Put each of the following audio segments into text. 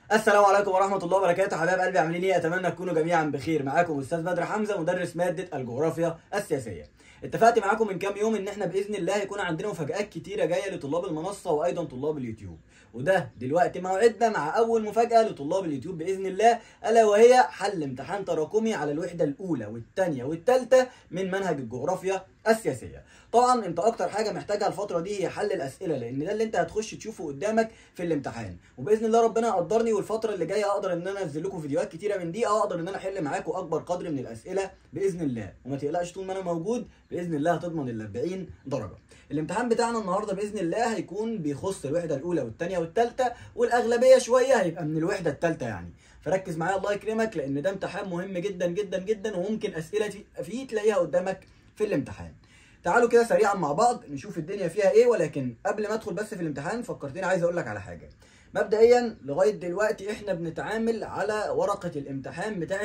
السلام عليكم ورحمة الله وبركاته حبايب قلبي عاملين ايه؟ اتمنى تكونوا جميعا بخير معاكم استاذ بدر حمزة مدرس مادة الجغرافيا السياسية. اتفقت معاكم من كام يوم ان احنا باذن الله هيكون عندنا مفاجآت كتيرة جاية لطلاب المنصة وايضا طلاب اليوتيوب. وده دلوقتي موعدنا مع اول مفاجأة لطلاب اليوتيوب باذن الله الا وهي حل امتحان تراكمي على الوحدة الاولى والثانية والثالثة من منهج الجغرافيا السياسية. طبعا انت اكتر حاجة محتاجها الفترة دي هي حل الاسئلة لان ده اللي انت هتخش تشوفه قدامك في الامتحان وباذن الله ربنا يقدرني والفترة اللي جاية اقدر ان انا انزل لكم فيديوهات كتيرة من دي اقدر ان انا احل معاكم اكبر قدر من الاسئلة باذن الله وما تقلقش طول ما انا موجود باذن الله هتضمن ال 40 درجة. الامتحان بتاعنا النهارده باذن الله هيكون بيخص الوحدة الاولى والثانية والثالثة والاغلبية شوية هيبقى من الوحدة الثالثة يعني. فركز معايا الله يكرمك لان ده امتحان مهم جدا جدا جدا وممكن اسئله فيه تلاقيها قدامك في الامتحان تعالوا كده سريعا مع بعض نشوف الدنيا فيها ايه ولكن قبل ما ادخل بس في الامتحان فكرتني عايز اقول لك على حاجه مبدئيا لغايه دلوقتي احنا بنتعامل على ورقه الامتحان بتاعه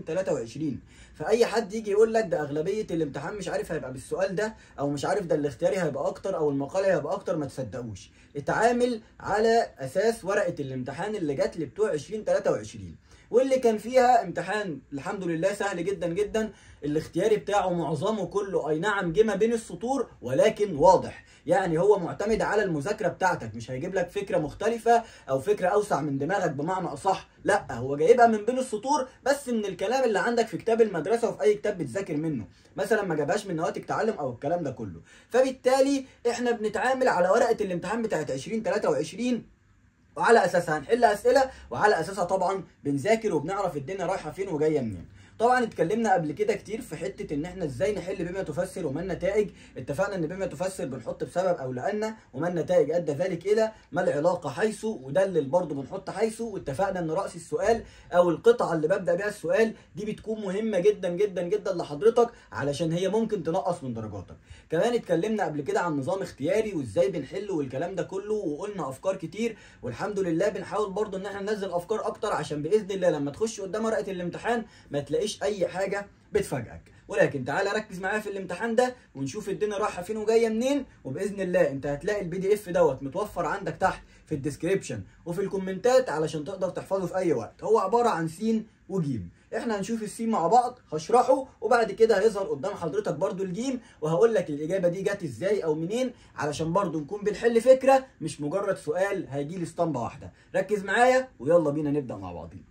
2023 فاي حد يجي يقول لك ده اغلبيه الامتحان مش عارف هيبقى بالسؤال ده او مش عارف ده الاختياري هيبقى اكتر او المقالي هيبقى اكتر ما تصدقوش اتعامل على اساس ورقه الامتحان اللي جات لي بتوع 2023 واللي كان فيها امتحان الحمد لله سهل جدا جدا الاختياري بتاعه معظمه كله اي نعم جه ما بين السطور ولكن واضح يعني هو معتمد على المذاكره بتاعتك مش هيجيب لك فكره مختلفه او فكره اوسع من دماغك بمعنى اصح لا هو جايبها من بين السطور بس من الكلام اللي عندك في كتاب المدرسه وفي اي كتاب بتذاكر منه مثلا ما جابهاش من نواتج تعلم او الكلام ده كله فبالتالي احنا بنتعامل على ورقه الامتحان بتاعت 2023 وعلى اساسها هنحل اسئله وعلى اساسها طبعا بنذاكر وبنعرف الدنيا رايحه فين وجايه منين طبعا اتكلمنا قبل كده كتير في حته ان احنا ازاي نحل بما تفسر وما النتائج اتفقنا ان بما تفسر بنحط بسبب او لان وما النتائج ادى ذلك الى ما العلاقه حيث ودلل برضه بنحط حيث واتفقنا ان راس السؤال او القطعه اللي ببدا بيها السؤال دي بتكون مهمه جدا جدا جدا لحضرتك علشان هي ممكن تنقص من درجاتك كمان اتكلمنا قبل كده عن نظام اختياري وازاي بنحله والكلام ده كله وقلنا افكار كتير والحمد لله بنحاول برضه ان احنا ننزل افكار اكتر عشان باذن الله لما تخش قدام ورقه الامتحان ما تلاقيش اي حاجه بتفاجئك ولكن تعالى ركز معايا في الامتحان ده ونشوف الدنيا رايحه فين وجايه منين وباذن الله انت هتلاقي البي دي اف دوت متوفر عندك تحت في الديسكريبشن وفي الكومنتات علشان تقدر تحفظه في اي وقت هو عباره عن سين وجيم احنا هنشوف السين مع بعض هشرحه وبعد كده هيظهر قدام حضرتك برضو الجيم وهقول لك الاجابه دي جت ازاي او منين علشان برضو نكون بنحل فكره مش مجرد سؤال هيجي لي اسطمبه واحده ركز معايا ويلا بينا نبدا مع بعضين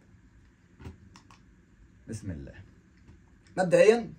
بسم الله مبدئيا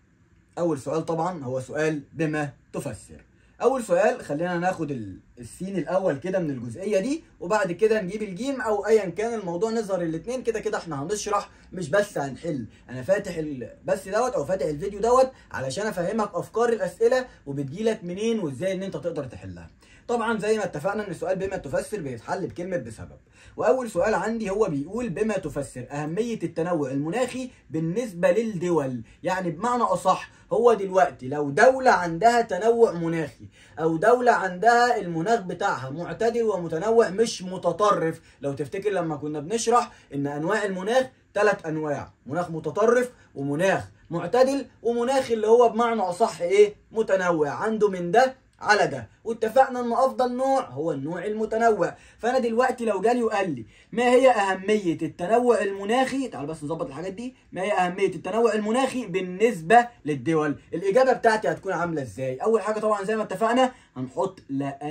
اول سؤال طبعا هو سؤال بما تفسر اول سؤال خلينا ناخد السين الاول كده من الجزئيه دي وبعد كده نجيب الجيم او ايا كان الموضوع نظهر الاثنين كده كده احنا هنشرح مش بس هنحل انا فاتح البث دوت او فاتح الفيديو دوت علشان افهمك افكار الاسئله وبتجيلك منين وازاي ان انت تقدر تحلها طبعا زي ما اتفقنا ان السؤال بما تفسر بيتحل بكلمه بسبب واول سؤال عندي هو بيقول بما تفسر اهميه التنوع المناخي بالنسبه للدول يعني بمعنى اصح هو دلوقتي لو دوله عندها تنوع مناخي او دوله عندها المناخ بتاعها معتدل ومتنوع مش متطرف لو تفتكر لما كنا بنشرح ان انواع المناخ ثلاث انواع مناخ متطرف ومناخ معتدل ومناخ اللي هو بمعنى اصح ايه متنوع عنده من ده على ده واتفقنا ان افضل نوع هو النوع المتنوع فانا دلوقتي لو جالي وقال لي ما هي اهميه التنوع المناخي تعال بس نظبط الحاجات دي ما هي اهميه التنوع المناخي بالنسبه للدول الاجابه بتاعتي هتكون عامله ازاي اول حاجه طبعا زي ما اتفقنا هنحط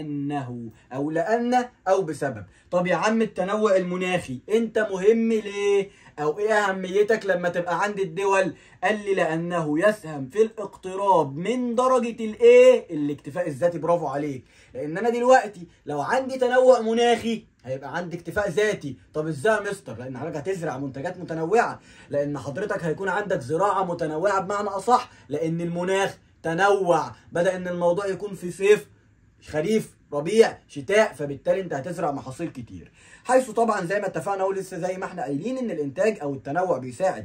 لانه او لان او بسبب طب يا عم التنوع المناخي انت مهم ليه او ايه اهميتك لما تبقى عند الدول قال لي لانه يسهم في الاقتراب من درجه الايه الاكتفاء الذاتي برافو عليك لان انا دلوقتي لو عندي تنوع مناخي هيبقى عندي اكتفاء ذاتي طب ازاي يا مستر لان حضرتك هتزرع منتجات متنوعه لان حضرتك هيكون عندك زراعه متنوعه بمعنى اصح لان المناخ تنوع بدا ان الموضوع يكون في صيف خريف ربيع شتاء فبالتالي انت هتزرع محاصيل كتير حيث طبعا زي ما اتفقنا ولسه زي ما احنا قايلين ان الانتاج او التنوع بيساعد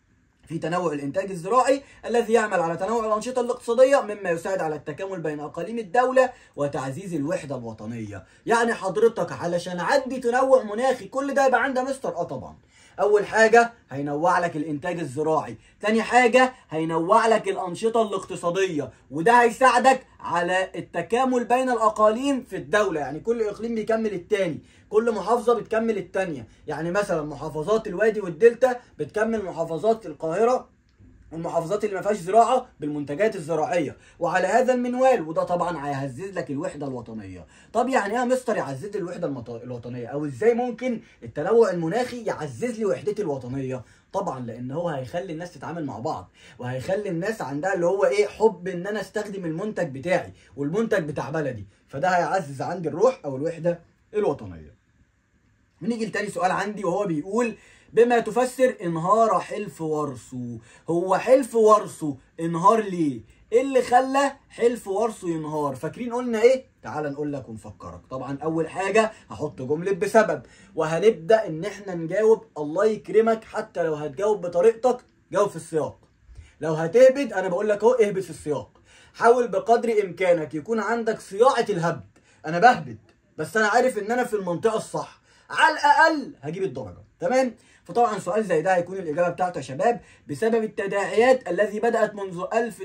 في تنوع الانتاج الزراعي الذي يعمل على تنوع الانشطه الاقتصاديه مما يساعد على التكامل بين اقاليم الدوله وتعزيز الوحده الوطنيه يعني حضرتك علشان عندي تنوع مناخي كل ده يبقى عندها مستر اه طبعا اول حاجه هينوع لك الانتاج الزراعي تاني حاجه هينوع لك الانشطه الاقتصاديه وده هيساعدك على التكامل بين الاقاليم في الدوله يعني كل اقليم بيكمل التاني كل محافظه بتكمل التانيه يعني مثلا محافظات الوادي والدلتا بتكمل محافظات القاهره المحافظات اللي ما فيهاش زراعه بالمنتجات الزراعيه وعلى هذا المنوال وده طبعا هيعزز لك الوحده الوطنيه طب يعني ايه يا مستر يعزز لي الوحده المط... الوطنيه او ازاي ممكن التنوع المناخي يعزز لي وحدتي الوطنيه طبعا لان هو هيخلي الناس تتعامل مع بعض وهيخلي الناس عندها اللي هو ايه حب ان انا استخدم المنتج بتاعي والمنتج بتاع بلدي فده هيعزز عندي الروح او الوحده الوطنيه ونيجي لتاني سؤال عندي وهو بيقول بما تفسر انهار حلف ورسو هو حلف ورسو انهار ليه ايه اللي خلى حلف ورسو ينهار فاكرين قلنا ايه تعال نقول لك ونفكرك طبعا اول حاجه هحط جمله بسبب وهنبدا ان احنا نجاوب الله يكرمك حتى لو هتجاوب بطريقتك جاوب في السياق لو هتهبد انا بقول لك اهو اهبد في السياق حاول بقدر امكانك يكون عندك صياعه الهبد انا بهبد بس انا عارف ان انا في المنطقه الصح على الاقل هجيب الدرجه تمام فطبعا سؤال زي ده هيكون الاجابه بتاعته يا شباب بسبب التداعيات الذي بدات منذ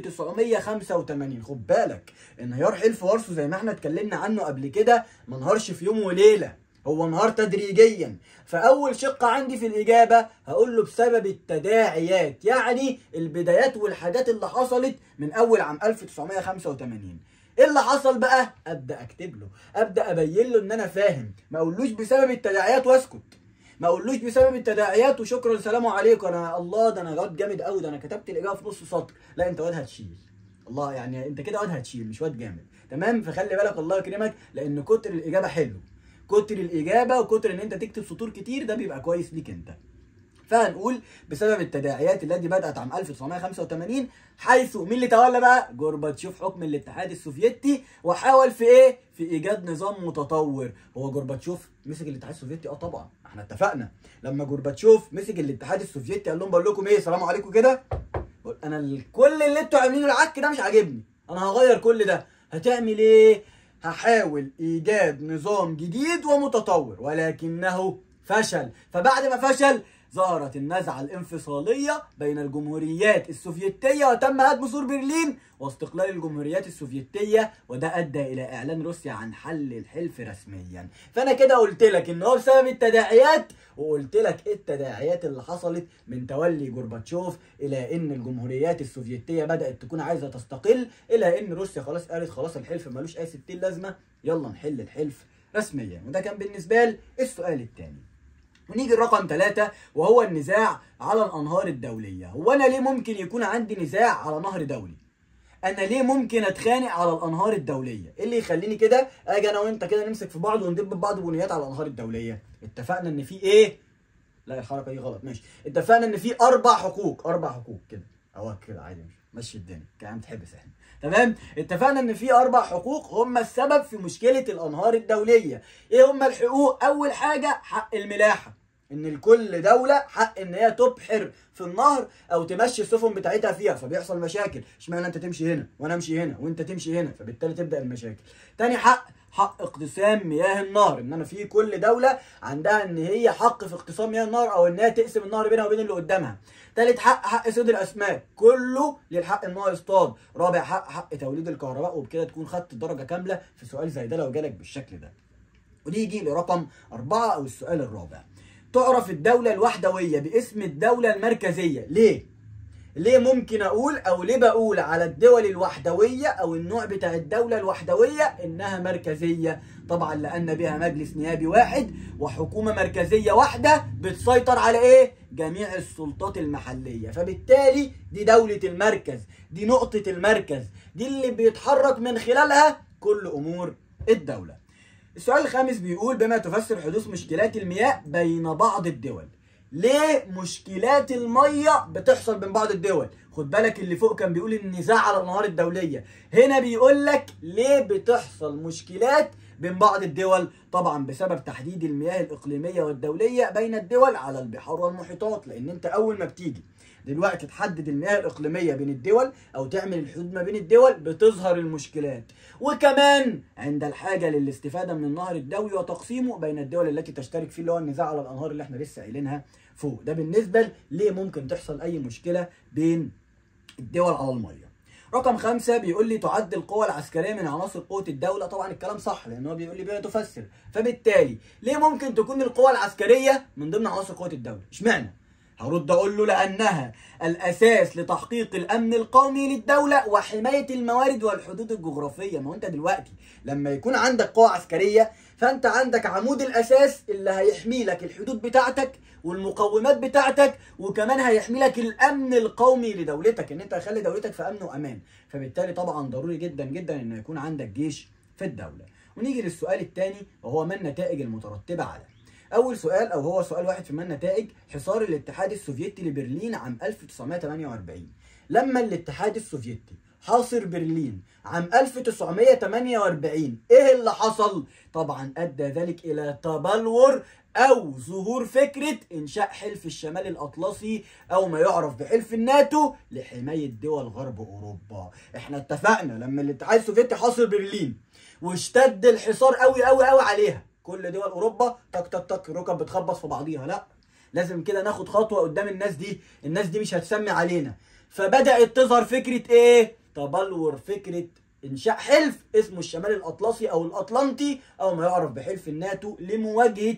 1985 خد بالك انهيار حلف وارسو زي ما احنا اتكلمنا عنه قبل كده ما انهارش في يوم وليله هو انهار تدريجيا فاول شق عندي في الاجابه هقول له بسبب التداعيات يعني البدايات والحاجات اللي حصلت من اول عام 1985 ايه اللي حصل بقى ابدا اكتب له ابدا ابين له ان انا فاهم ما اقولوش بسبب التداعيات واسكت ما اقولوش بسبب التداعيات وشكرا سلام عليكم انا الله ده انا واد جامد قوي ده انا كتبت الاجابه في نص سطر لا انت واد هتشيل الله يعني انت كده واد هتشيل مش واد جامد تمام فخلي بالك الله يكرمك لان كتر الاجابه حلو كتر الاجابه وكتر ان انت تكتب سطور كتير ده بيبقى كويس ليك انت فهنقول بسبب التداعيات التي بدأت عام 1985 حيث مين اللي تولى بقى؟ جورباتشوف حكم الاتحاد السوفيتي وحاول في ايه؟ في ايجاد نظام متطور، هو جورباتشوف مسك الاتحاد السوفيتي؟ اه طبعا احنا اتفقنا لما جورباتشوف مسك الاتحاد السوفيتي قال لهم بقول لكم ايه سلام عليكم كده انا ال- كل اللي انتوا عاملينه العك ده مش عاجبني انا هغير كل ده هتعمل ايه؟ هحاول ايجاد نظام جديد ومتطور ولكنه فشل فبعد ما فشل ظهرت النزعة الانفصالية بين الجمهوريات السوفيتية وتم هدم سور برلين واستقلال الجمهوريات السوفيتية وده أدى إلى إعلان روسيا عن حل الحلف رسميا فأنا كده قلت لك إن هو بسبب التداعيات وقلت لك إيه التداعيات اللي حصلت من تولي جورباتشوف إلى إن الجمهوريات السوفيتية بدأت تكون عايزة تستقل إلى إن روسيا خلاص قالت خلاص الحلف ملوش أي ستين لازمة يلا نحل الحلف رسميا وده كان بالنسبة لي السؤال الثاني ونيجي الرقم ثلاثة وهو النزاع على الأنهار الدولية هو أنا ليه ممكن يكون عندي نزاع على نهر دولي أنا ليه ممكن أتخانق على الأنهار الدولية إيه اللي يخليني كده أجي أنا وأنت كده نمسك في بعض وندب بعض بنيات على الأنهار الدولية اتفقنا إن في إيه لا الحركة دي غلط ماشي اتفقنا إن في أربع حقوق أربع حقوق كده أهو كده عادي مش مشي الدنيا كده متحبس احنا تمام اتفقنا ان في اربع حقوق هم السبب في مشكله الانهار الدوليه ايه هم الحقوق اول حاجه حق الملاحه ان لكل دوله حق ان هي تبحر في النهر او تمشي السفن بتاعتها فيها فبيحصل مشاكل اشمعنى انت تمشي هنا وانا امشي هنا وانت تمشي هنا فبالتالي تبدا المشاكل تاني حق حق اقتسام مياه النهر ان انا في كل دوله عندها ان هي حق في اقتسام مياه النهر او ان هي تقسم النهر بينها وبين اللي قدامها تالت حق حق صيد الاسماك كله للحق ان هو يصطاد رابع حق حق توليد الكهرباء وبكده تكون خدت درجه كامله في سؤال زي ده لو جالك بالشكل ده ونيجي لرقم أربعة أو السؤال الرابع تعرف الدولة الوحدوية باسم الدولة المركزية ليه؟ ليه ممكن أقول أو ليه بقول على الدول الوحدوية أو النوع بتاع الدولة الوحدوية إنها مركزية طبعا لأن بها مجلس نيابي واحد وحكومة مركزية واحدة بتسيطر على إيه؟ جميع السلطات المحلية فبالتالي دي دولة المركز دي نقطة المركز دي اللي بيتحرك من خلالها كل أمور الدولة السؤال الخامس بيقول بما تفسر حدوث مشكلات المياه بين بعض الدول ليه مشكلات المية بتحصل بين بعض الدول خد بالك اللي فوق كان بيقول النزاع على الانهار الدولية هنا بيقول لك ليه بتحصل مشكلات بين بعض الدول طبعا بسبب تحديد المياه الإقليمية والدولية بين الدول على البحار والمحيطات لأن أنت أول ما بتيجي دلوقتي تحدد المياه الإقليمية بين الدول أو تعمل الحدود ما بين الدول بتظهر المشكلات وكمان عند الحاجة للاستفادة من النهر الدولي وتقسيمه بين الدول التي تشترك فيه اللي هو النزاع على الأنهار اللي احنا لسه قايلينها فوق ده بالنسبة ليه ممكن تحصل أي مشكلة بين الدول على المية رقم خمسة بيقول لي تعد القوة العسكرية من عناصر قوة الدولة طبعا الكلام صح لأن هو بيقول لي بما تفسر فبالتالي ليه ممكن تكون القوة العسكرية من ضمن عناصر قوة الدولة اشمعنى هرد اقول له لانها الاساس لتحقيق الامن القومي للدوله وحمايه الموارد والحدود الجغرافيه ما هو انت دلوقتي لما يكون عندك قوه عسكريه فانت عندك عمود الاساس اللي هيحمي لك الحدود بتاعتك والمقومات بتاعتك وكمان هيحمي لك الامن القومي لدولتك ان انت هتخلي دولتك في امن وامان فبالتالي طبعا ضروري جدا جدا ان يكون عندك جيش في الدوله ونيجي للسؤال الثاني وهو ما النتائج المترتبه على اول سؤال او هو سؤال واحد في ما النتائج حصار الاتحاد السوفيتي لبرلين عام 1948 لما الاتحاد السوفيتي حاصر برلين عام 1948 ايه اللي حصل طبعا ادى ذلك الى تبلور او ظهور فكره انشاء حلف الشمال الاطلسي او ما يعرف بحلف الناتو لحمايه دول غرب اوروبا احنا اتفقنا لما الاتحاد السوفيتي حاصر برلين واشتد الحصار قوي قوي قوي عليها كل دول اوروبا تك تك تك ركب بتخبط في بعضيها لا لازم كده ناخد خطوه قدام الناس دي الناس دي مش هتسمي علينا فبدات تظهر فكره ايه تبلور فكره انشاء حلف اسمه الشمال الاطلسي او الاطلنطي او ما يعرف بحلف الناتو لمواجهه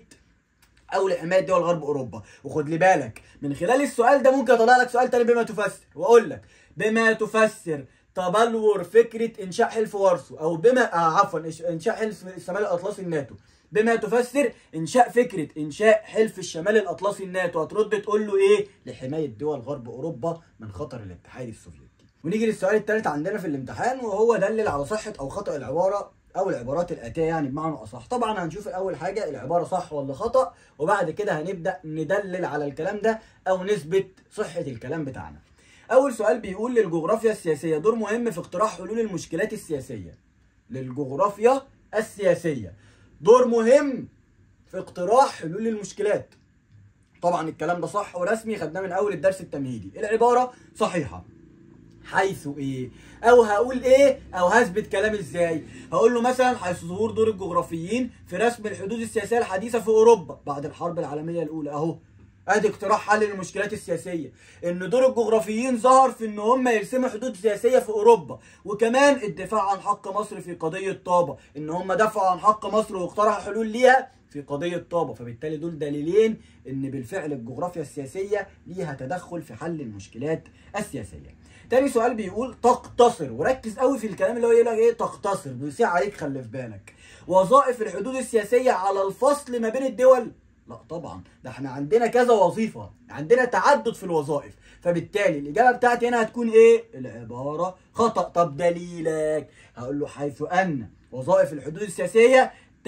او لحمايه دول غرب اوروبا وخد لي بالك من خلال السؤال ده ممكن اطلع لك سؤال تاني بما تفسر واقول لك بما تفسر تبلور فكره انشاء حلف وارسو او بما آه عفوا انشاء حلف الشمال الاطلسي الناتو بما تفسر انشاء فكره انشاء حلف الشمال الاطلسي الناتو هترد تقول له ايه لحمايه دول غرب اوروبا من خطر الاتحاد السوفيتي ونيجي للسؤال الثالث عندنا في الامتحان وهو دلل على صحه او خطا العباره او العبارات الاتيه يعني بمعنى اصح طبعا هنشوف اول حاجه العباره صح ولا خطا وبعد كده هنبدا ندلل على الكلام ده او نثبت صحه الكلام بتاعنا اول سؤال بيقول للجغرافيا السياسيه دور مهم في اقتراح حلول المشكلات السياسيه للجغرافيا السياسيه دور مهم في اقتراح حلول المشكلات طبعا الكلام ده صح ورسمي خدناه من اول الدرس التمهيدي العباره صحيحه حيث ايه او هقول ايه او هثبت كلامي ازاي هقول له مثلا حيث ظهور دور الجغرافيين في رسم الحدود السياسيه الحديثه في اوروبا بعد الحرب العالميه الاولى اهو ادي اقتراح حل للمشكلات السياسيه ان دور الجغرافيين ظهر في ان هم يرسموا حدود سياسيه في اوروبا وكمان الدفاع عن حق مصر في قضيه طابه ان هم دفعوا عن حق مصر واقترحوا حلول ليها في قضيه طابه فبالتالي دول دليلين ان بالفعل الجغرافيا السياسيه ليها تدخل في حل المشكلات السياسيه تاني سؤال بيقول تقتصر وركز قوي في الكلام اللي هو يقول لك ايه تقتصر بيصيع عليك خلي في بالك وظائف الحدود السياسيه على الفصل ما بين الدول لا طبعا ده احنا عندنا كذا وظيفه عندنا تعدد في الوظائف فبالتالي الاجابه بتاعتي هنا هتكون ايه العباره خطا طب دليلك هقول له حيث ان وظائف الحدود السياسيه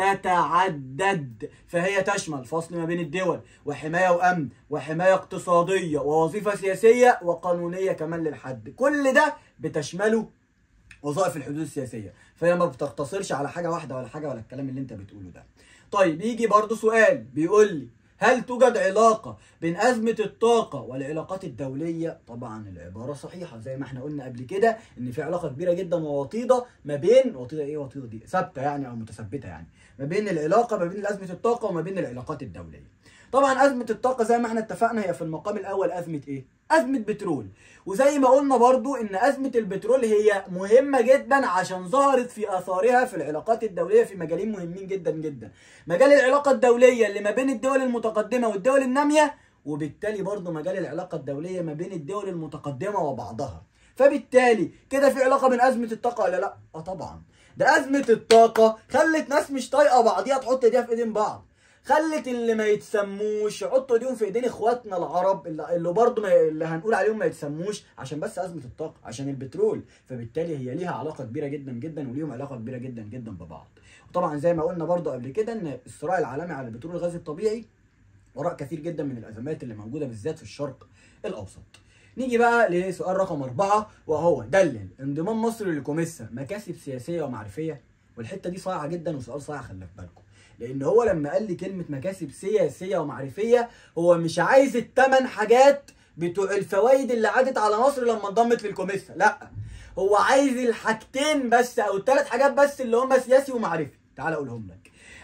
تتعدد فهي تشمل فصل ما بين الدول وحمايه وامن وحمايه اقتصاديه ووظيفه سياسيه وقانونيه كمان للحد كل ده بتشمله وظائف الحدود السياسيه فهي ما بتقتصرش على حاجه واحده ولا حاجه ولا الكلام اللي انت بتقوله ده طيب يجي برضو سؤال بيقول لي هل توجد علاقة بين أزمة الطاقة والعلاقات الدولية؟ طبعا العبارة صحيحة زي ما احنا قلنا قبل كده إن في علاقة كبيرة جدا ووطيدة ما بين وطيدة إيه وطيدة دي؟ ثابتة يعني أو متثبتة يعني ما بين العلاقة ما بين أزمة الطاقة وما بين العلاقات الدولية. طبعا أزمة الطاقة زي ما احنا اتفقنا هي في المقام الأول أزمة إيه؟ أزمة بترول وزي ما قلنا برضو إن أزمة البترول هي مهمة جدا عشان ظهرت في آثارها في العلاقات الدولية في مجالين مهمين جدا جدا مجال العلاقة الدولية اللي ما بين الدول المتقدمة والدول النامية وبالتالي برضو مجال العلاقة الدولية ما بين الدول المتقدمة وبعضها فبالتالي كده في علاقة بين أزمة الطاقة ولا لأ؟ آه طبعا ده أزمة الطاقة خلت ناس مش طايقة بعضيها تحط ايديها في ايدين بعض خلت اللي ما يتسموش يحطوا ايديهم في ايدين اخواتنا العرب اللي, اللي برضه ما اللي هنقول عليهم ما يتسموش عشان بس ازمه الطاقه عشان البترول فبالتالي هي ليها علاقه كبيره جدا جدا وليهم علاقه كبيره جدا جدا ببعض وطبعا زي ما قلنا برضه قبل كده ان الصراع العالمي على البترول الغاز الطبيعي وراء كثير جدا من الازمات اللي موجوده بالذات في الشرق الاوسط نيجي بقى لسؤال رقم أربعة وهو دلل انضمام مصر للكوميسا مكاسب سياسية ومعرفية والحتة دي صايعة جدا وسؤال صايع خلي في بالكم لان هو لما قال لي كلمه مكاسب سياسيه ومعرفيه هو مش عايز الثمان حاجات بتوع الفوائد اللي عادت على مصر لما انضمت للكوميسا لا هو عايز الحاجتين بس او الثلاث حاجات بس اللي هم سياسي ومعرفي تعال اقولهم لك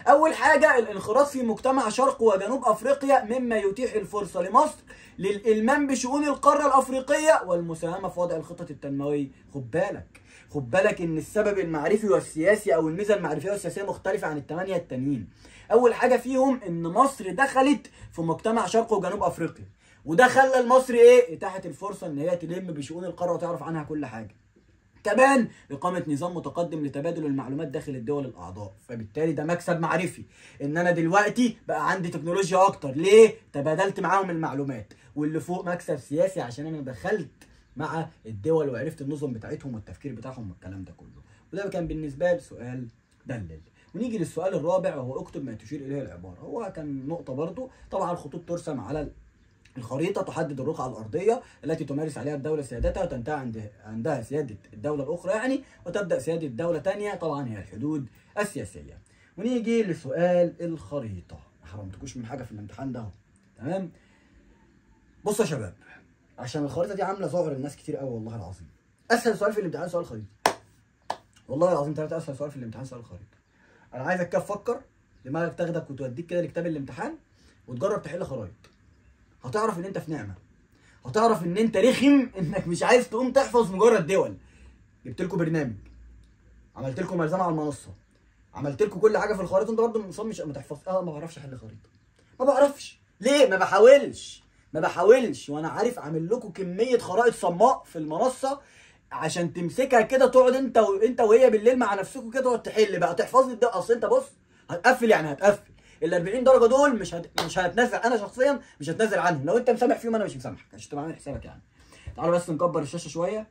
اول حاجه الانخراط في مجتمع شرق وجنوب افريقيا مما يتيح الفرصه لمصر للالمام بشؤون القاره الافريقيه والمساهمه في وضع الخطط التنمويه خد بالك خد بالك ان السبب المعرفي والسياسي او الميزه المعرفيه والسياسيه مختلفه عن الثمانيه التانيين اول حاجه فيهم ان مصر دخلت في مجتمع شرق وجنوب افريقيا وده خلى لمصر ايه اتاحت الفرصه ان هي تلم بشؤون القاره وتعرف عنها كل حاجه كمان إقامة نظام متقدم لتبادل المعلومات داخل الدول الأعضاء فبالتالي ده مكسب معرفي إن أنا دلوقتي بقى عندي تكنولوجيا أكتر ليه؟ تبادلت معاهم المعلومات واللي فوق مكسب سياسي عشان أنا دخلت مع الدول وعرفت النظم بتاعتهم والتفكير بتاعهم والكلام ده كله وده كان بالنسبة لي سؤال دلل ونيجي للسؤال الرابع وهو اكتب ما تشير اليه العباره هو كان نقطه برضو طبعا الخطوط ترسم على الخريطة تحدد الرقعة الأرضية التي تمارس عليها الدولة سيادتها وتنتهي عند عندها سيادة الدولة الأخرى يعني وتبدأ سيادة دولة تانية طبعا هي الحدود السياسية ونيجي لسؤال الخريطة ما حرمتكوش من حاجة في الامتحان ده اهو تمام بصوا يا شباب عشان الخريطة دي عاملة ظهر الناس كتير قوي والله العظيم أسهل سؤال في الامتحان سؤال الخريطة والله العظيم ثلاثة أسهل سؤال في الامتحان سؤال الخريطة أنا عايزك كده تفكر دماغك تاخدك وتوديك كده لكتاب الامتحان وتجرب تحل خرايط هتعرف ان انت في نعمه هتعرف ان انت رخم انك مش عايز تقوم تحفظ مجرد دول جبت لكم برنامج عملت لكم ملزمه على المنصه عملت لكم كل حاجه في الخريطه انت برضه مصمم مش ما تحفظ اه ما بعرفش احل خريطه ما بعرفش ليه ما بحاولش ما بحاولش وانا عارف عامل لكم كميه خرائط صماء في المنصه عشان تمسكها كده تقعد انت وانت وهي بالليل مع نفسكم كده تقعد تحل بقى تحفظ لي ده اصل انت بص هتقفل يعني هتقفل ال 40 درجه دول مش هت... مش هتنزل انا شخصيا مش هتنزل عنهم لو انت مسامح فيهم انا مش مسامحك عشان تبقى عامل حسابك يعني تعالوا بس نكبر الشاشه شويه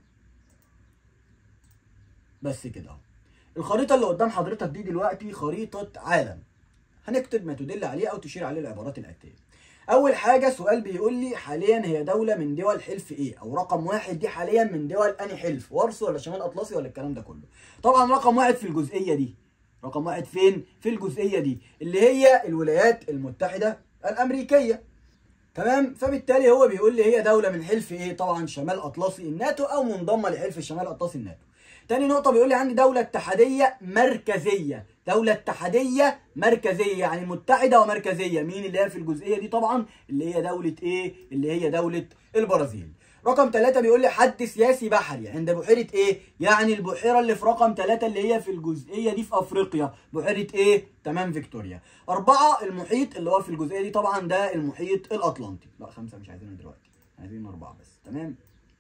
بس كده اهو الخريطه اللي قدام حضرتك دي دلوقتي خريطه عالم هنكتب ما تدل عليه او تشير عليه العبارات الاتيه اول حاجه سؤال بيقول لي حاليا هي دوله من دول حلف ايه او رقم واحد دي حاليا من دول اني حلف وارسو ولا شمال اطلسي ولا الكلام ده كله طبعا رقم واحد في الجزئيه دي رقم واحد فين في الجزئيه دي اللي هي الولايات المتحده الامريكيه تمام فبالتالي هو بيقول لي هي دوله من حلف ايه طبعا شمال اطلسي الناتو او منضمه لحلف الشمال الاطلسي الناتو تاني نقطة بيقول لي عندي دولة اتحادية مركزية، دولة اتحادية مركزية يعني متحدة ومركزية، مين اللي هي في الجزئية دي طبعا؟ اللي هي دولة ايه؟ اللي هي دولة البرازيل. رقم ثلاثة بيقول لي حد سياسي بحري عند بحيرة ايه؟ يعني البحيرة اللي في رقم ثلاثة اللي هي في الجزئية دي في افريقيا، بحيرة ايه؟ تمام فيكتوريا. أربعة المحيط اللي هو في الجزئية دي طبعا ده المحيط الأطلنطي، لا خمسة مش عايزينهم دلوقتي، عايزين أربعة بس، تمام؟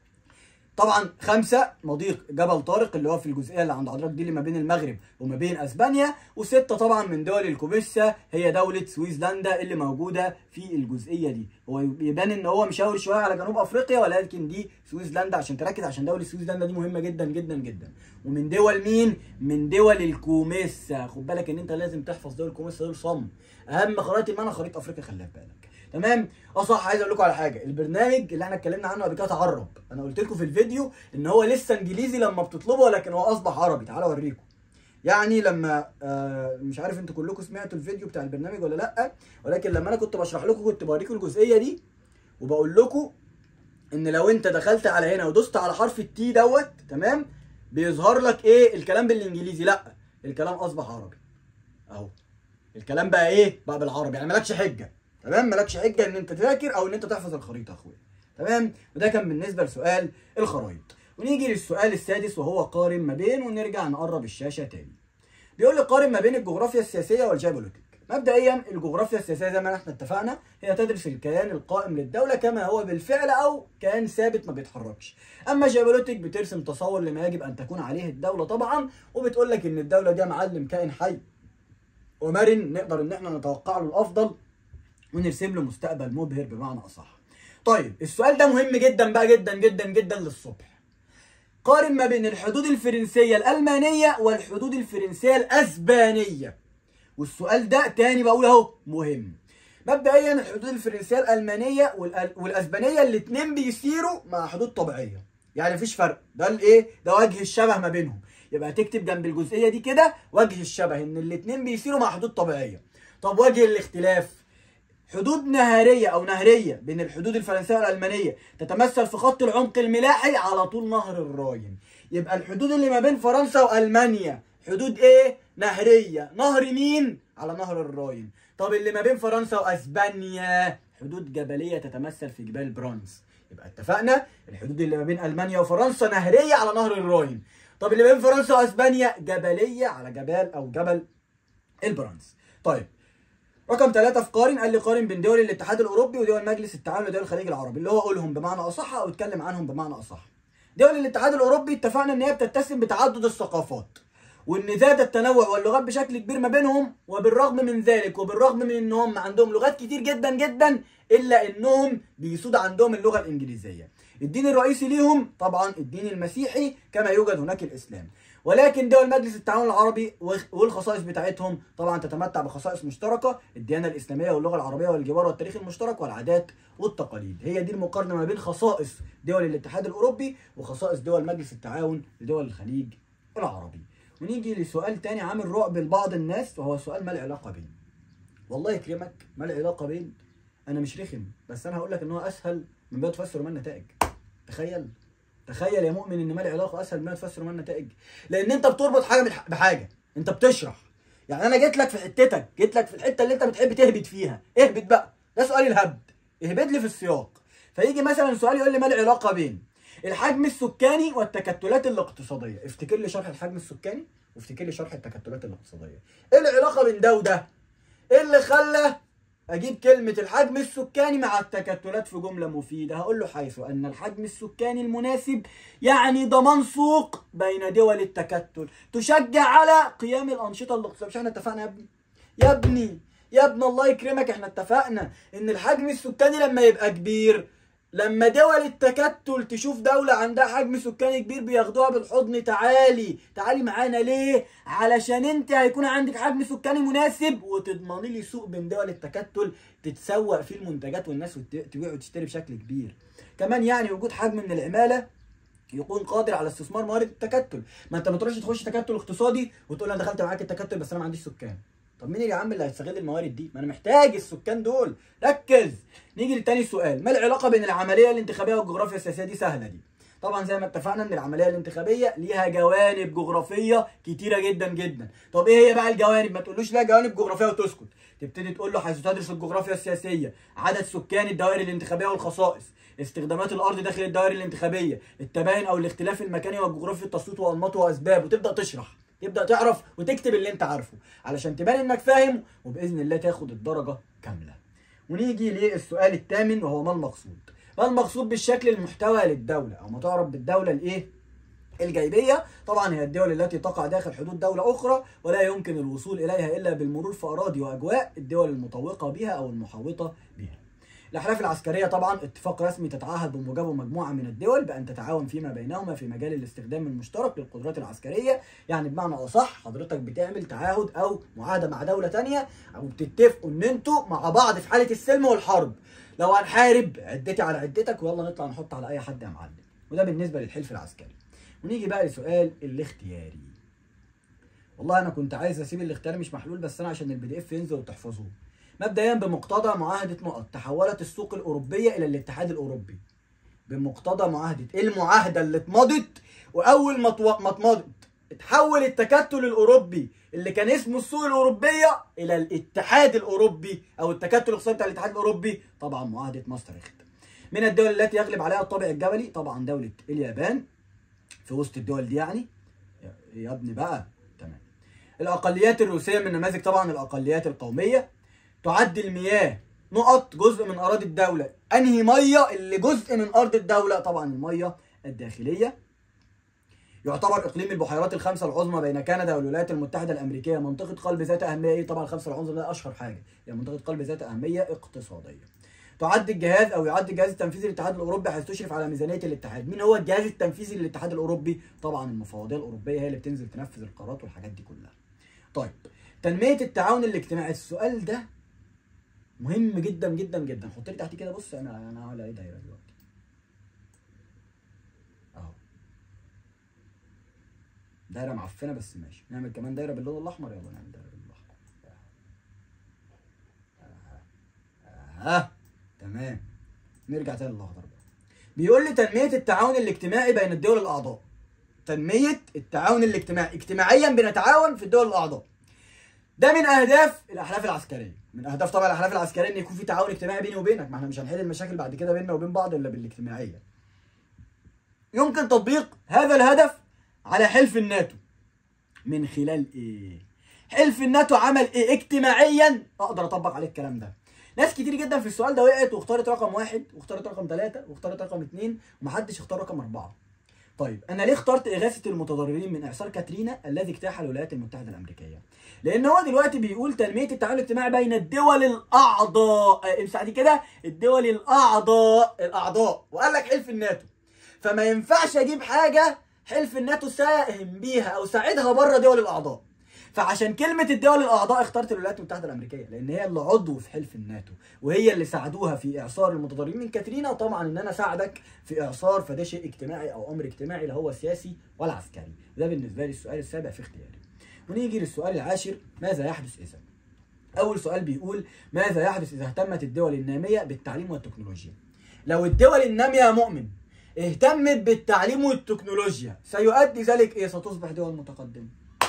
طبعا خمسة مضيق جبل طارق اللي هو في الجزئية اللي عند حضرتك دي اللي ما بين المغرب وما بين اسبانيا وستة طبعا من دول الكوميسا هي دولة سويسلندا اللي موجودة في الجزئية دي هو يبان ان هو مشاور شوية على جنوب افريقيا ولكن دي سويسلندا عشان تركز عشان دولة سويسلندا دي مهمة جدا جدا جدا ومن دول مين؟ من دول الكوميسا خد بالك ان انت لازم تحفظ دول الكوميسا دول صم اهم خرائط المنى خريطة افريقيا خليها في بالك تمام اه صح عايز اقول لكم على حاجه البرنامج اللي احنا اتكلمنا عنه قبل كده تعرب انا قلت لكم في الفيديو ان هو لسه انجليزي لما بتطلبه ولكن هو اصبح عربي تعالوا اوريكم يعني لما آه مش عارف انتوا كلكم سمعتوا الفيديو بتاع البرنامج ولا لا ولكن لما انا كنت بشرح لكم كنت بوريكم الجزئيه دي وبقول لكم ان لو انت دخلت على هنا ودوست على حرف التي دوت تمام بيظهر لك ايه الكلام بالانجليزي لا الكلام اصبح عربي اهو الكلام بقى ايه بقى بالعربي يعني مالكش حجه تمام مالكش حجه ان انت تذاكر او ان انت تحفظ الخريطه يا اخويا تمام وده كان بالنسبه لسؤال الخرايط ونيجي للسؤال السادس وهو قارن ما بين ونرجع نقرب الشاشه تاني بيقول لي قارن ما بين الجغرافيا السياسيه والجيوبوليتيك مبدئيا الجغرافيا السياسيه زي ما احنا اتفقنا هي تدرس الكيان القائم للدوله كما هو بالفعل او كيان ثابت ما بيتحركش اما الجيوبوليتيك بترسم تصور لما يجب ان تكون عليه الدوله طبعا وبتقول لك ان الدوله دي معلم كائن حي ومرن نقدر ان احنا نتوقع له الافضل ونرسم له مستقبل مبهر بمعنى اصح. طيب السؤال ده مهم جدا بقى جدا جدا جدا للصبح. قارن ما بين الحدود الفرنسيه الالمانيه والحدود الفرنسيه الاسبانيه. والسؤال ده تاني بقول اهو مهم. مبدئيا الحدود الفرنسيه الالمانيه والاسبانيه الاثنين بيسيروا مع حدود طبيعيه. يعني مفيش فرق، ده الايه؟ ده وجه الشبه ما بينهم. يبقى تكتب جنب الجزئيه دي كده وجه الشبه ان الاثنين بيسيروا مع حدود طبيعيه. طب وجه الاختلاف حدود نهاريه او نهريه بين الحدود الفرنسيه والالمانيه تتمثل في خط العمق الملاحي على طول نهر الراين يبقى الحدود اللي ما بين فرنسا والمانيا حدود ايه نهريه نهر مين على نهر الراين طب اللي ما بين فرنسا واسبانيا حدود جبليه تتمثل في جبال برانس يبقى اتفقنا الحدود اللي ما بين المانيا وفرنسا نهريه على نهر الراين طب اللي ما بين فرنسا واسبانيا جبليه على جبال او جبل البرانس طيب رقم ثلاثة في قارن قال لي قارن بين دول الاتحاد الاوروبي ودول مجلس التعاون ودول الخليج العربي اللي هو قولهم بمعنى اصح او اتكلم عنهم بمعنى اصح دول الاتحاد الاوروبي اتفقنا ان هي بتتسم بتعدد الثقافات وان زاد التنوع واللغات بشكل كبير ما بينهم وبالرغم من ذلك وبالرغم من انهم عندهم لغات كتير جدا جدا الا انهم بيسود عندهم اللغه الانجليزيه الدين الرئيسي ليهم طبعا الدين المسيحي كما يوجد هناك الاسلام ولكن دول مجلس التعاون العربي والخصائص بتاعتهم طبعا تتمتع بخصائص مشتركه الديانه الاسلاميه واللغه العربيه والجوار والتاريخ المشترك والعادات والتقاليد هي دي المقارنه ما بين خصائص دول الاتحاد الاوروبي وخصائص دول مجلس التعاون لدول الخليج العربي ونيجي لسؤال تاني عامل رعب لبعض الناس وهو سؤال ما العلاقه بين والله يكرمك ما العلاقه بين انا مش رخم بس انا هقول لك ان هو اسهل من ما تفسر ما النتائج تخيل تخيل يا مؤمن ان ما العلاقه اسهل ما تفسر ما النتائج لان انت بتربط حاجه بحاجه انت بتشرح يعني انا جيت لك في حتتك جيت لك في الحته اللي انت بتحب تهبط فيها اهبط بقى ده سؤال الهبد اهبط لي في السياق فيجي مثلا سؤال يقول لي ما العلاقه بين الحجم السكاني والتكتلات الاقتصاديه افتكر لي شرح الحجم السكاني وافتكر لي شرح التكتلات الاقتصاديه ايه العلاقه بين ده وده ايه اللي خلى اجيب كلمه الحجم السكاني مع التكتلات في جمله مفيده هقول له حيث ان الحجم السكاني المناسب يعني ضمان سوق بين دول التكتل تشجع على قيام الانشطه الاقتصاديه مش احنا اتفقنا يا ابني يا ابني يا ابن الله يكرمك احنا اتفقنا ان الحجم السكاني لما يبقى كبير لما دول التكتل تشوف دولة عندها حجم سكاني كبير بياخدوها بالحضن تعالي تعالي معانا ليه علشان انت هيكون عندك حجم سكاني مناسب وتضمني لي سوق بين دول التكتل تتسوق فيه المنتجات والناس تبيع وتشتري بشكل كبير كمان يعني وجود حجم من العمالة يكون قادر على استثمار موارد التكتل ما انت ما تروحش تخش تكتل اقتصادي وتقول انا دخلت معاك التكتل بس انا ما عنديش سكان طب مين يا عم اللي هيستغل الموارد دي؟ ما انا محتاج السكان دول، ركز. نيجي لتاني سؤال، ما العلاقه بين العمليه الانتخابيه والجغرافيا السياسيه دي سهله دي. طبعا زي ما اتفقنا ان العمليه الانتخابيه ليها جوانب جغرافيه كتيره جدا جدا. طب ايه هي بقى الجوانب؟ ما تقولوش لا جوانب جغرافيه وتسكت. تبتدي تقول له حيث تدرس الجغرافيا السياسيه، عدد سكان الدوائر الانتخابيه والخصائص، استخدامات الارض داخل الدوائر الانتخابيه، التباين او الاختلاف المكاني والجغرافي في التصويت وانماطه واسبابه، وتبدا تشرح. تبدا تعرف وتكتب اللي انت عارفه علشان تبان انك فاهم وباذن الله تاخد الدرجه كامله ونيجي للسؤال الثامن وهو ما المقصود ما المقصود بالشكل المحتوى للدوله او ما تعرف بالدوله الايه الجيبية طبعا هي الدول التي تقع داخل حدود دولة أخرى ولا يمكن الوصول إليها إلا بالمرور في أراضي وأجواء الدول المطوقة بها أو المحوطة بها الأحلاف العسكرية طبعا اتفاق رسمي تتعهد بموجبه مجموعة من الدول بأن تتعاون فيما بينهما في مجال الاستخدام المشترك للقدرات العسكرية يعني بمعنى أصح حضرتك بتعمل تعهد أو معاهدة مع دولة تانية أو بتتفقوا إن أنتوا مع بعض في حالة السلم والحرب لو هنحارب عدتي على عدتك ويلا نطلع نحط على أي حد يا معلم وده بالنسبة للحلف العسكري ونيجي بقى لسؤال الاختياري والله انا كنت عايز اسيب الاختياري مش محلول بس انا عشان البي دي اف ينزل وتحفظوه مبدئيا بمقتضى معاهده نقط تحولت السوق الاوروبيه الى الاتحاد الاوروبي بمقتضى معاهده المعاهده اللي اتمضت واول ما ما اتمضت اتحول التكتل الاوروبي اللي كان اسمه السوق الاوروبيه الى الاتحاد الاوروبي او التكتل الاقتصادي بتاع الاتحاد الاوروبي طبعا معاهده ماستريخت من الدول التي يغلب عليها الطابع الجبلي طبعا دوله اليابان في وسط الدول دي يعني يا ابني بقى تمام الاقليات الروسيه من نماذج طبعا الاقليات القوميه تعد المياه نقط جزء من اراضي الدوله انهي ميه اللي جزء من ارض الدوله طبعا الميه الداخليه يعتبر اقليم البحيرات الخمسه العظمى بين كندا والولايات المتحده الامريكيه منطقه قلب ذات اهميه ايه طبعا الخمسه العظمى ده اشهر حاجه هي يعني منطقه قلب ذات اهميه اقتصاديه تعد الجهاز او يعد الجهاز التنفيذي للاتحاد الاوروبي حيث تشرف على ميزانيه الاتحاد مين هو الجهاز التنفيذي للاتحاد الاوروبي طبعا المفوضيه الاوروبيه هي اللي بتنزل تنفذ القرارات والحاجات دي كلها طيب تنميه التعاون الاجتماعي السؤال ده مهم جدا جدا جدا حط لي تحت كده بص انا انا على ايه دايره دلوقتي اهو دايره معفنه بس ماشي نعمل كمان دايره باللون الاحمر يلا نعمل دايره باللون الاحمر اه, آه. تمام نرجع تاني للاخضر بقى بيقول لي تنميه التعاون الاجتماعي بين الدول الاعضاء تنميه التعاون الاجتماعي اجتماعيا بنتعاون في الدول الاعضاء ده من اهداف الاحلاف العسكريه من اهداف طبعا الاحلاف العسكريه ان يكون في تعاون اجتماعي بيني وبينك ما احنا مش هنحل المشاكل بعد كده بيننا وبين بعض الا بالاجتماعيه يمكن تطبيق هذا الهدف على حلف الناتو من خلال ايه حلف الناتو عمل ايه اجتماعيا اقدر اطبق عليه الكلام ده ناس كتير جدا في السؤال ده وقعت واختارت رقم واحد واختارت رقم ثلاثة واختارت رقم اثنين ومحدش اختار رقم أربعة طيب انا ليه اخترت اغاثه المتضررين من اعصار كاترينا الذي اجتاح الولايات المتحده الامريكيه لان هو دلوقتي بيقول تنميه التعاون الاجتماعي بين الدول الاعضاء امسح دي كده الدول الاعضاء الاعضاء وقال لك حلف الناتو فما ينفعش اجيب حاجه حلف الناتو ساهم بيها او ساعدها بره دول الاعضاء فعشان كلمة الدول الأعضاء اخترت الولايات المتحدة الأمريكية لأن هي اللي عضو في حلف الناتو وهي اللي ساعدوها في إعصار المتضررين من كاترينا وطبعا إن أنا أساعدك في إعصار فده شيء اجتماعي أو أمر اجتماعي لا هو سياسي ولا عسكري وده بالنسبة لي السؤال السابع في اختياري ونيجي للسؤال العاشر ماذا يحدث إذا أول سؤال بيقول ماذا يحدث إذا اهتمت الدول النامية بالتعليم والتكنولوجيا لو الدول النامية يا مؤمن اهتمت بالتعليم والتكنولوجيا سيؤدي ذلك ايه ستصبح دول متقدمه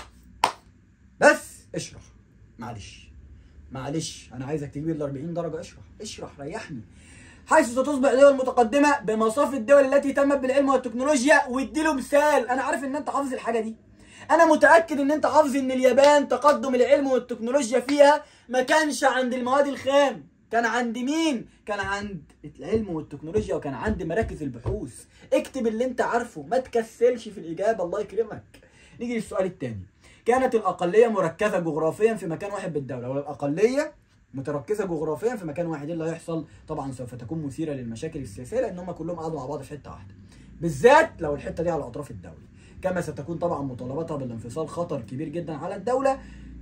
بس اشرح معلش معلش انا عايزك تجيب ال 40 درجه اشرح اشرح ريحني حيث ستصبح دول متقدمه بمصاف الدول التي اهتمت بالعلم والتكنولوجيا واديله مثال انا عارف ان انت حافظ الحاجه دي انا متاكد ان انت حافظ ان اليابان تقدم العلم والتكنولوجيا فيها ما كانش عند المواد الخام كان عند مين كان عند العلم والتكنولوجيا وكان عند مراكز البحوث اكتب اللي انت عارفه ما تكسلش في الاجابه الله يكرمك نيجي للسؤال الثاني كانت الأقلية مركزة جغرافيا في مكان واحد بالدولة والأقلية متركزة جغرافيا في مكان واحد ايه اللي هيحصل طبعا سوف تكون مثيرة للمشاكل السياسية لأن هم كلهم قعدوا مع بعض في حتة واحدة بالذات لو الحتة دي على أطراف الدولة كما ستكون طبعا مطالبتها بالانفصال خطر كبير جدا على الدولة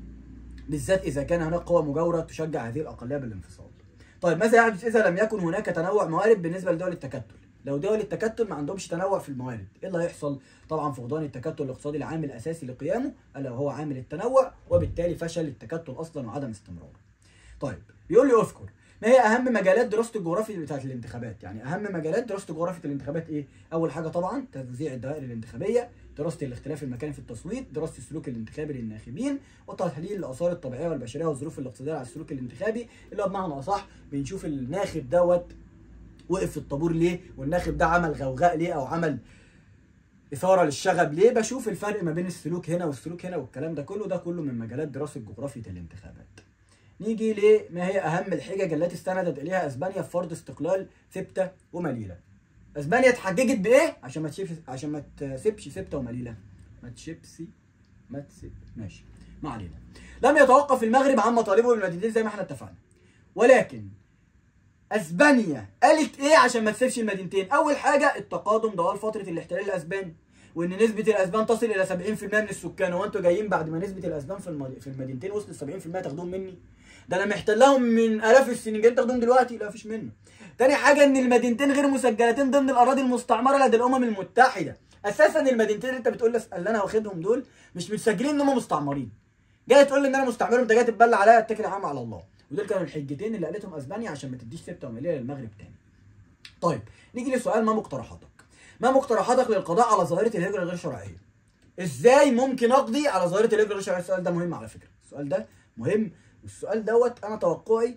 بالذات إذا كان هناك قوى مجاورة تشجع هذه الأقلية بالانفصال طيب ماذا يحدث إذا لم يكن هناك تنوع موارد بالنسبة لدول التكتل لو دول التكتل ما عندهمش تنوع في الموارد ايه اللي هيحصل طبعا فقدان التكتل الاقتصادي العامل الاساسي لقيامه الا وهو عامل التنوع وبالتالي فشل التكتل اصلا وعدم استمراره طيب بيقول لي اذكر ما هي اهم مجالات دراسه الجغرافيا بتاعه الانتخابات يعني اهم مجالات دراسه جغرافيا الانتخابات ايه اول حاجه طبعا توزيع الدوائر الانتخابيه دراسه الاختلاف المكاني في التصويت دراسه السلوك الانتخابي للناخبين وتحليل الاثار الطبيعيه والبشريه والظروف الاقتصاديه على السلوك الانتخابي اللي هو بمعنى اصح بنشوف الناخب دوت وقف في الطابور ليه والناخب ده عمل غوغاء ليه او عمل اثاره للشغب ليه بشوف الفرق ما بين السلوك هنا والسلوك هنا والكلام ده كله ده كله من مجالات دراسه جغرافيا الانتخابات نيجي لما هي اهم الحجج التي استندت اليها اسبانيا في فرض استقلال سبته ومليله اسبانيا اتحججت بايه عشان ما تسيبش عشان ما تسيبش سبته ومليله ما تشيبسي ما تسيب ماشي ما علينا لم يتوقف المغرب عن مطالبه بالمدينتين زي ما احنا اتفقنا ولكن اسبانيا قالت ايه عشان ما تسيبش المدينتين اول حاجه التقادم طوال فتره الاحتلال الاسباني وان نسبه الاسبان تصل الى 70% من السكان هو انتوا جايين بعد ما نسبه الاسبان في المد... في المدينتين وصلت 70% تاخدوهم مني ده انا محتلهم من الاف السنين جايين تاخدوهم دلوقتي لا مفيش منه تاني حاجه ان المدينتين غير مسجلتين ضمن الاراضي المستعمره لدى الامم المتحده اساسا المدينتين اللي انت بتقول لي اللي انا واخدهم دول مش متسجلين ان هم مستعمرين جاي تقول لي ان انا مستعمرهم انت جاي تتبلى عليا اتكل يا عم على الله ودول كانوا الحجتين اللي قالتهم اسبانيا عشان ما تديش سبته ومليله للمغرب تاني. طيب نيجي لسؤال ما مقترحاتك؟ ما مقترحاتك للقضاء على ظاهره الهجره الغير شرعيه؟ ازاي ممكن اقضي على ظاهره الهجره الغير شرعيه؟ السؤال ده مهم على فكره، السؤال ده مهم والسؤال دوت انا توقعي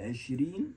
20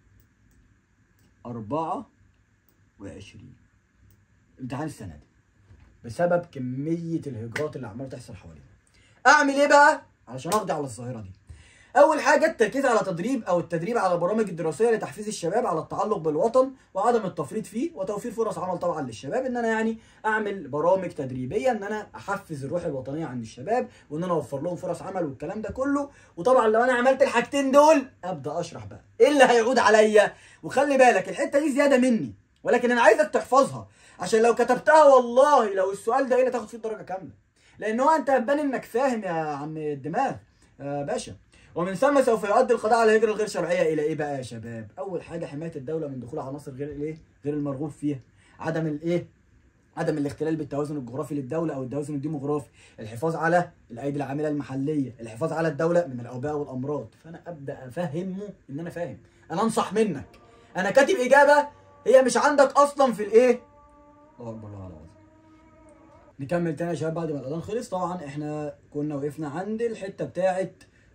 24 امتحان السنه دي بسبب كميه الهجرات اللي عماله تحصل حوالينا. اعمل ايه بقى علشان اقضي على الظاهره دي؟ اول حاجه التركيز على تدريب او التدريب على البرامج الدراسيه لتحفيز الشباب على التعلق بالوطن وعدم التفريط فيه وتوفير فرص عمل طبعا للشباب ان انا يعني اعمل برامج تدريبيه ان انا احفز الروح الوطنيه عند الشباب وان انا اوفر لهم فرص عمل والكلام ده كله وطبعا لو انا عملت الحاجتين دول ابدا اشرح بقى ايه اللي هيعود عليا وخلي بالك الحته دي زياده مني ولكن انا عايزك تحفظها عشان لو كتبتها والله لو السؤال ده ايه اللي تاخد فيه الدرجه كامله لان هو انت هتبان انك فاهم يا عم الدماغ يا باشا ومن ثم سوف يؤدي القضاء على الهجره الغير شرعيه الى ايه بقى يا شباب؟ اول حاجه حمايه الدوله من دخول عناصر غير الايه؟ غير المرغوب فيها. عدم الايه؟ عدم الاختلال بالتوازن الجغرافي للدوله او التوازن الديموغرافي، الحفاظ على الايدي العامله المحليه، الحفاظ على الدوله من الاوبئه والامراض، فانا ابدا افهمه ان انا فاهم. انا انصح منك. انا كاتب اجابه هي مش عندك اصلا في الايه؟ الله اكبر الله العظيم. نكمل تاني يا شباب بعد ما الاذان خلص طبعا احنا كنا وقفنا عند الحته بتاعه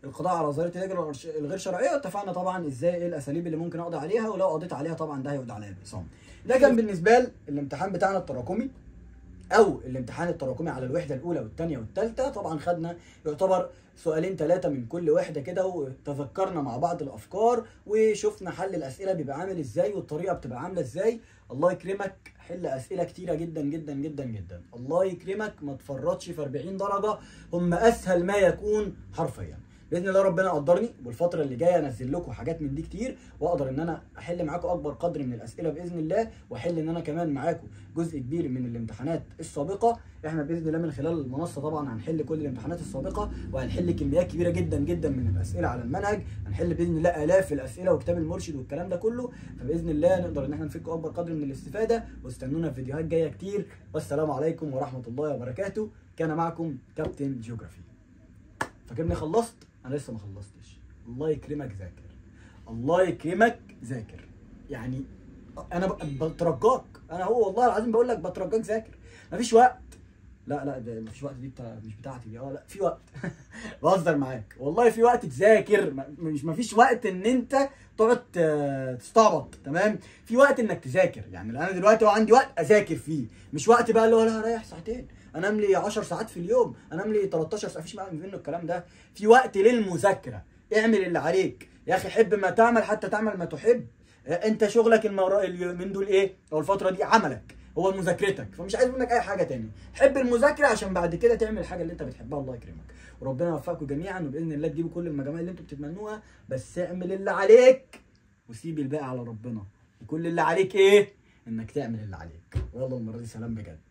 القضاء على ظاهره الهجره الغير- الغير شرعيه واتفقنا طبعا ازاي ايه الاساليب اللي ممكن اقضي عليها ولو قضيت عليها طبعا ده هيقضي عليها بعصام ده كان بالنسبه للامتحان بتاعنا التراكمي او الامتحان التراكمي على الوحده الاولى والثانيه والثالثه طبعا خدنا يعتبر سؤالين ثلاثه من كل وحده كده وتذكرنا مع بعض الافكار وشفنا حل الاسئله بيبقى عامل ازاي والطريقه بتبقى عامله ازاي الله يكرمك حل اسئله كتيره جدا جدا جدا جدا الله يكرمك ما تفرطش في 40 درجه هم اسهل ما يكون حرفيا باذن الله ربنا قدرني والفتره اللي جايه انزل لكم حاجات من دي كتير واقدر ان انا احل معاكم اكبر قدر من الاسئله باذن الله واحل ان انا كمان معاكم جزء كبير من الامتحانات السابقه احنا باذن الله من خلال المنصه طبعا هنحل كل الامتحانات السابقه وهنحل كميات كبيره جدا جدا من الاسئله على المنهج هنحل باذن الله الاف الاسئله وكتاب المرشد والكلام ده كله فباذن الله نقدر ان احنا نفك اكبر قدر من الاستفاده واستنونا في فيديوهات جايه كتير والسلام عليكم ورحمه الله وبركاته كان معكم كابتن جيوغرافي فاكرني خلصت انا لسه ما خلصتش الله يكرمك ذاكر الله يكرمك ذاكر يعني انا ب- بترجاك انا هو والله العظيم بقول لك بترجاك ذاكر مفيش وقت لا لا ده مفيش وقت دي بتاع مش بتاعتي دي اه لا في وقت بهزر معاك والله في وقت تذاكر م- مش مفيش وقت ان انت تقعد ت- تستعبط تمام في وقت انك تذاكر يعني انا دلوقتي هو عندي وقت اذاكر فيه مش وقت بقى اللي هو لا هريح ساعتين انام لي 10 ساعات في اليوم انام لي 13 ساعه مفيش منه الكلام ده في وقت للمذاكره اعمل اللي عليك يا اخي حب ما تعمل حتى تعمل ما تحب آه، انت شغلك المرا... اليومين دول ايه او الفتره دي عملك هو مذاكرتك فمش عايز منك اي حاجه تاني حب المذاكره عشان بعد كده تعمل الحاجه اللي انت بتحبها الله يكرمك وربنا يوفقكم جميعا وباذن الله تجيبوا كل المجاميع اللي انتوا بتتمنوها بس اعمل اللي عليك وسيب الباقي على ربنا وكل اللي عليك ايه انك تعمل اللي عليك ويلا المره دي سلام بجد